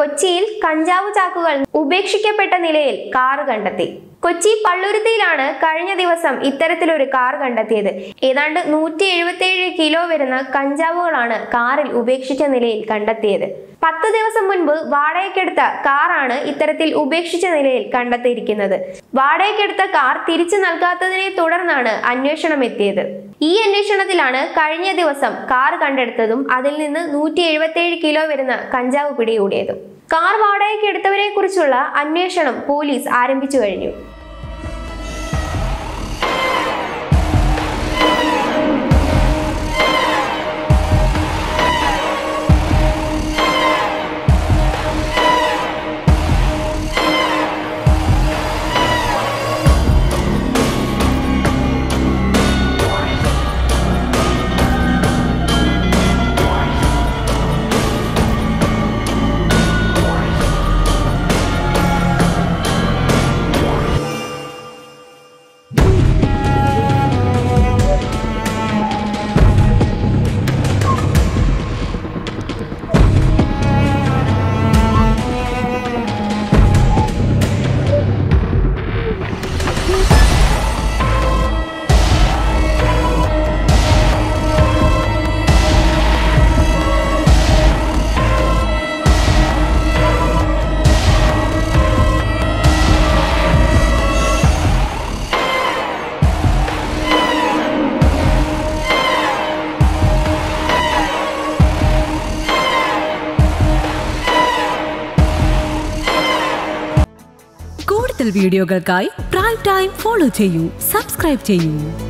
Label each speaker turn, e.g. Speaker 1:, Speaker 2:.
Speaker 1: കൊച്ചിയിൽ കഞ്ചാവ് ചാക്കുകൾ ഉപേക്ഷിക്കപ്പെട്ട നിലയിൽ കാറ് കണ്ടെത്തി കൊച്ചി പള്ളുരുത്തിയിലാണ് കഴിഞ്ഞ ദിവസം ഇത്തരത്തിലൊരു കാർ കണ്ടെത്തിയത് ഏതാണ്ട് നൂറ്റി എഴുപത്തിയേഴ് കിലോ വരുന്ന കഞ്ചാവുകളാണ് കാറിൽ ഉപേക്ഷിച്ച നിലയിൽ കണ്ടെത്തിയത് പത്ത് ദിവസം മുൻപ് വാടകയ്ക്കെടുത്ത കാറാണ് ഇത്തരത്തിൽ ഉപേക്ഷിച്ച നിലയിൽ കണ്ടെത്തിയിരിക്കുന്നത് വാടകയ്ക്കെടുത്ത കാർ തിരിച്ചു നൽകാത്തതിനെ തുടർന്നാണ് അന്വേഷണം എത്തിയത് ഈ അന്വേഷണത്തിലാണ് കഴിഞ്ഞ ദിവസം കാർ കണ്ടെടുത്തതും അതിൽ നിന്ന് നൂറ്റി എഴുപത്തിയേഴ് കിലോ വരുന്ന കഞ്ചാവ് പിടികൂടിയതും കാർ വാടകയ്ക്ക് എടുത്തവരെ കുറിച്ചുള്ള അന്വേഷണം പോലീസ് ആരംഭിച്ചു കഴിഞ്ഞു
Speaker 2: കൂടുതൽ വീഡിയോകൾക്കായി പ്രൈം ടൈം ഫോളോ ചെയ്യൂ സബ്സ്ക്രൈബ് ചെയ്യൂ